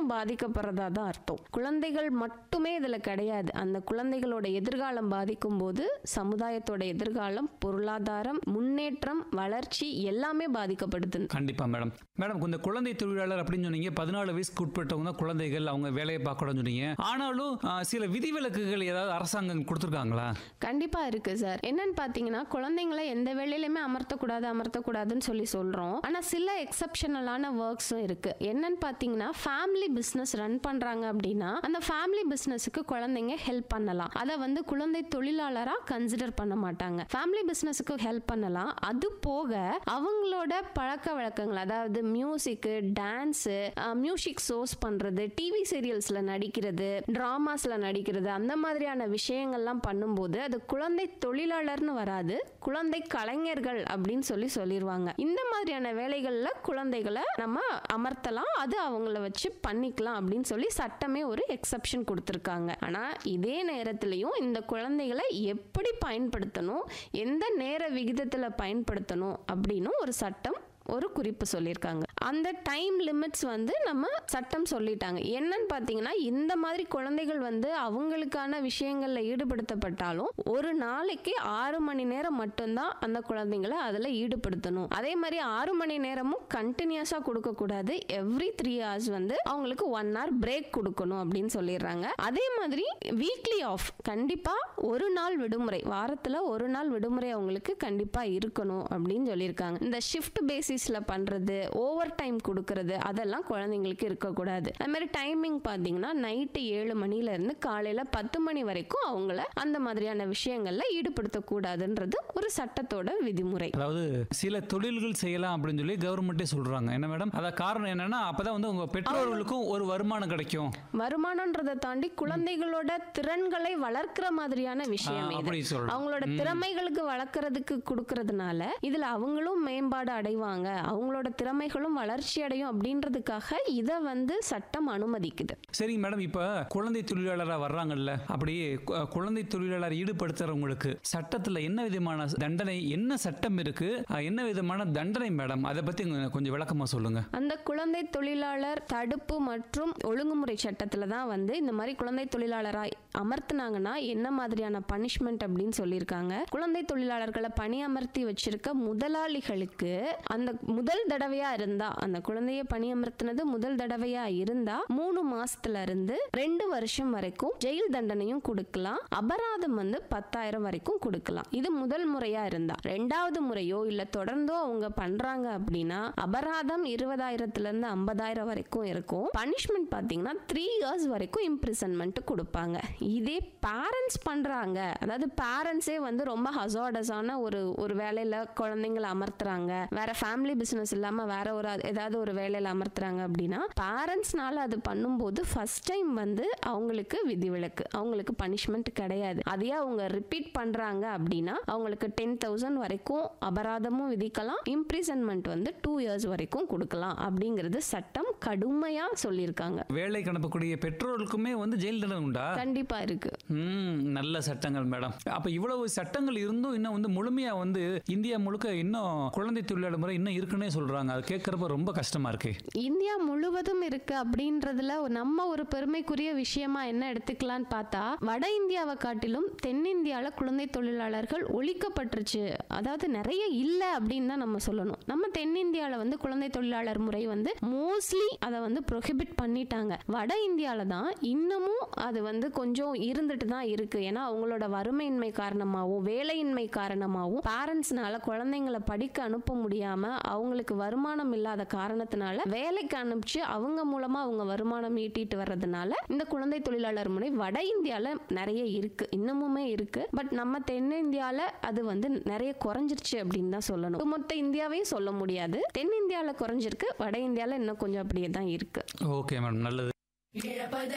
குழந்தைகளும் பாதிக்கப்படுறதா தான் அர்த்தம் குழந்தைகள் மட்டுமே இதுல கிடையாது அந்த குழந்தைகளோட எதிர்காலம் பாதிக்கும் போது சமுதாயத்தோட எதிர்காலம் பொருளாதாரம் முன்னேற்றம் வளர்ச்சி எல்லாமே பாதிக்கப்படுது கண்டிப்பா மேடம் மேடம் இந்த குழந்தை தொழிலாளர் அப்படின்னு சொன்னீங்க பதினாலு வயசுக்கு உட்பட்டவங்க தான் குழந்தைகள் அவங்க வேலையை பார்க்கணும்னு சொன்னீங்க ஆனாலும் ஆ, சில விதிவிலக்குகள் ஏதாவது அரசாங்கம் கொடுத்துருக்காங்களா கண்டிப்பா இருக்கு சார் என்னன்னு பாத்தீங்கன்னா குழந்தைங்களை எந்த வேலையிலுமே அமர்த்தக்கூடாது அமர்த்தக்கூடாதுன்னு சொல்லி சொல்றோம் ஆனா சில எக்ஸப்ஷனலான ஒர்க்ஸும் இருக்கு என்னன்னு பாத்தீங்கன்னா ஃபேமிலி பிசினஸ் ரன் பண்றாங்க அப்படின்னா அந்த ஃபேமிலி பிசினஸுக்கு குழந்தைங்க ஹெல்ப் பண்ணலாம் அதை வந்து குழந்தை தொழிலாளரா கன்சிடர் பண்ண மாட்டாங்க ஃபேமிலி பிசினஸுக்கு ஹெல்ப் பண்ணலாம் அது போக அவங்களோட பழக்க வழக்கங்கள் அதாவது மியூசிக்கு டான்ஸு மியூசிக் ஷோஸ் பண்றது டிவி சீரியல்ஸ்ல நடிக்கிறது டிராமாஸ்ல நடிக்கிறது அந்த மாதிரியான விஷயங்கள்லாம் பண்ணும்போது அது குழந்தை தொழிலாளர்னு வராது குழந்தை கலைஞர்கள் அப்படின்னு சொல்லி சொல்லிடுவாங்க இந்த மாதிரியான வேலைகள்ல குழந்தைகளை நம்ம அமர்த்தலாம் அது அவங்கள வச்சு பண்ணிக்கலாம் அப்படின்னு சொல்லி சட்டமே ஒரு எக்ஸப்ஷன் கொடுத்துருக்காங்க ஆனா இதே நேரத்திலையும் இந்த குழந்தைகளை எப்படி பயன்படுத்தணும் எந்த நேர விகிதத்துல பயன்படுத்தணும் அப்படின்னு ஒரு சட்டம் ஒரு குறிப்பு சொல்லியிருக்காங்க அந்த டைம் லிமிட்ஸ் வந்து நம்ம சட்டம் சொல்லிட்டாங்க என்னன்னு பார்த்தீங்கன்னா இந்த மாதிரி குழந்தைகள் வந்து அவங்களுக்கான விஷயங்களில் ஈடுபடுத்தப்பட்டாலும் ஒரு நாளைக்கு ஆறு மணி நேரம் மட்டும்தான் அந்த குழந்தைங்களை அதில் ஈடுபடுத்தணும் அதே மாதிரி ஆறு மணி நேரமும் கண்டினியூஸாக கொடுக்கக்கூடாது எவ்ரி த்ரீ ஹவர்ஸ் வந்து அவங்களுக்கு ஒன் ஹவர் பிரேக் கொடுக்கணும் அப்படின்னு சொல்லிடுறாங்க அதே மாதிரி வீக்லி ஆஃப் கண்டிப்பாக ஒரு நாள் விடுமுறை வாரத்தில் ஒரு நாள் விடுமுறை அவங்களுக்கு கண்டிப்பாக இருக்கணும் அப்படின்னு சொல்லியிருக்காங்க இந்த ஷிஃப்ட் பேசிஸில் பண்ணுறது ஓவர் டைம் கொடுக்கறது அதெல்லாம் குழந்தைங்களுக்கு இருக்கக்கூடாது அது மாதிரி டைமிங் பார்த்தீங்கன்னா நைட்டு ஏழு மணிலேருந்து காலையில் பத்து மணி வரைக்கும் அவங்கள அந்த மாதிரியான விஷயங்களில் ஈடுபடுத்தக்கூடாதுன்றது ஒரு சட்டத்தோட விதிமுறை அதாவது சில தொழில்கள் செய்யலாம் அப்படின்னு சொல்லி கவர்மெண்ட்டே சொல்றாங்க என்ன மேடம் அத காரணம் என்னன்னா அப்பதான் வந்து உங்க பெற்றோர்களுக்கும் ஒரு வருமானம் கிடைக்கும் வருமானன்றதை தாண்டி குழந்தைகளோட திறன்களை வளர்க்கிற மாதிரியான விஷயம் ஆ, இது அப்படி சொல்றேன். அவங்களோட திறமைகளுக்கு வளர்க்கறதுக்கு கொடுக்கறதுனால இதுல அவங்களும் மேம்பாடு அடைவாங்க அவங்களோட திறமைகளும் வளர்ச்சி அடையும் அப்படின்றதுக்காக இதை வந்து சட்டம் அனுமதிக்குது சரிங்க மேடம் இப்ப குழந்தை தொழிலாளரா வர்றாங்கல்ல அப்படி கு- குழந்தை தொழிலாளர் ஈடுபடுத்துறவங்களுக்கு சட்டத்துல என்ன விதமான தண்டனை என்ன சட்டம் இருக்கு அஹ், என்ன விதமான தண்டனை மேடம் அதை பத்தி கொஞ்சம் கொஞ்சம் விளக்கமா சொல்லுங்க அந்த குழந்தை தொழிலாளர் தடுப்பு மற்றும் ஒழுங்குமுறை சட்டத்தில் தான் வந்து இந்த மாதிரி குழந்தை தொழிலாளராய் அமர்த்தினாங்கன்னா என்ன மாதிரியான பனிஷ்மெண்ட் அப்படின்னு சொல்லியிருக்காங்க குழந்தை தொழிலாளர்களை பணி அமர்த்தி வச்சிருக்க முதலாளிகளுக்கு அந்த முதல் தடவையா இருந்தா அந்த குழந்தைய பணி அமர்த்தினது முதல் தடவையா இருந்தா மூணு மாசத்துல இருந்து ரெண்டு வருஷம் வரைக்கும் ஜெயில் தண்டனையும் கொடுக்கலாம் அபராதம் வந்து பத்தாயிரம் வரைக்கும் கொடுக்கலாம் இது முதல் முறையா இருந்தா ரெண்டாவது முறையோ இல்ல தொடர்ந்தோ அவங்க பண்றாங்க அப்படின்னா அபராதம் இருபதாயிரத்துல இருந்து ஐம்பதாயிரம் வரைக்கும் இருக்கும் பனிஷ்மெண்ட் பாத்தீங்கன்னா த்ரீ இயர்ஸ் வரைக்கும் இம்ப்ரிசன்மெண்ட் கொடுப்பாங்க இதே பேரண்ட்ஸ் பண்றாங்க அதாவது பேரண்ட்ஸே வந்து ரொம்ப ஹசார்டஸான ஒரு ஒரு வேலையில குழந்தைங்களை அமர்த்துறாங்க வேற ஃபேமிலி பிசினஸ் இல்லாம வேற ஒரு ஏதாவது ஒரு வேலையில அமர்த்துறாங்க அப்படின்னா பேரண்ட்ஸ்னால அது பண்ணும்போது ஃபர்ஸ்ட் டைம் வந்து அவங்களுக்கு விதிவிலக்கு அவங்களுக்கு பனிஷ்மெண்ட் கிடையாது அதையே அவங்க ரிப்பீட் பண்றாங்க அப்படின்னா அவங்களுக்கு டென் தௌசண்ட் வரைக்கும் அபராதமும் விதிக்கலாம் இம்ப்ரிசன்மெண்ட் வந்து டூ இயர்ஸ் வரைக்கும் கொடுக்கலாம் அப்படிங்கிறது சட்டம் கடுமையா சொல்லியிருக்காங்க வேலைக்கு அனுப்பக்கூடிய பெற்றோர்களுக்குமே வந்து ஜெயில் தண்டனை உண்டா கண்டிப்பா இருக்கு ம் நல்ல சட்டங்கள் மேடம் அப்ப இவ்வளவு சட்டங்கள் இருந்தும் இன்னும் வந்து முழுமையா வந்து இந்தியா முழுக்க இன்னும் குழந்தை தொழிலாளர் முறை இன்னும் இருக்குன்னே சொல்றாங்க அது கேட்கறப்ப ரொம்ப கஷ்டமா இருக்கு இந்தியா முழுவதும் இருக்கு அப்படின்றதுல நம்ம ஒரு பெருமைக்குரிய விஷயமா என்ன எடுத்துக்கலாம்னு பார்த்தா வட இந்தியாவை காட்டிலும் தென்னிந்தியால குழந்தை தொழிலாளர்கள் ஒழிக்கப்பட்டுருச்சு அதாவது நிறைய இல்லை அப்படின்னு தான் நம்ம சொல்லணும் நம்ம தென்னிந்தியால வந்து குழந்தை தொழிலாளர் முறை வந்து மோஸ்ட்லி அதை வந்து ப்ரொஹிபிட் பண்ணிட்டாங்க வட இந்தியால தான் இன்னமும் அது வந்து கொஞ்சம் இருந்துட்டு தான் இருக்கு ஏன்னா அவங்களோட வறுமையின்மை காரணமாகவும் வேலையின்மை காரணமாகவும் பேரண்ட்ஸ்னால குழந்தைங்களை படிக்க அனுப்ப முடியாம அவங்களுக்கு வருமானம் இல்லாத காரணத்தினால வேலைக்கு அனுப்பிச்சு அவங்க மூலமா அவங்க வருமானம் ஈட்டிட்டு வர்றதுனால இந்த குழந்தை தொழிலாளர் முறை வட இந்தியால நிறைய இருக்கு இன்னமுமே இருக்கு பட் நம்ம தென்னிந்தியால அது வந்து நிறைய குறைஞ்சிருச்சு அப்படின்னு தான் சொல்லணும் மொத்த இந்தியாவையும் சொல்ல முடியாது தென்னிந்தியால குறைஞ்சிருக்கு வட இந்தியால இன்னும் கொஞ்சம் அப்படியே தான் இருக்கு ஓகே மேடம் நல்லது ಗಿಡಪದ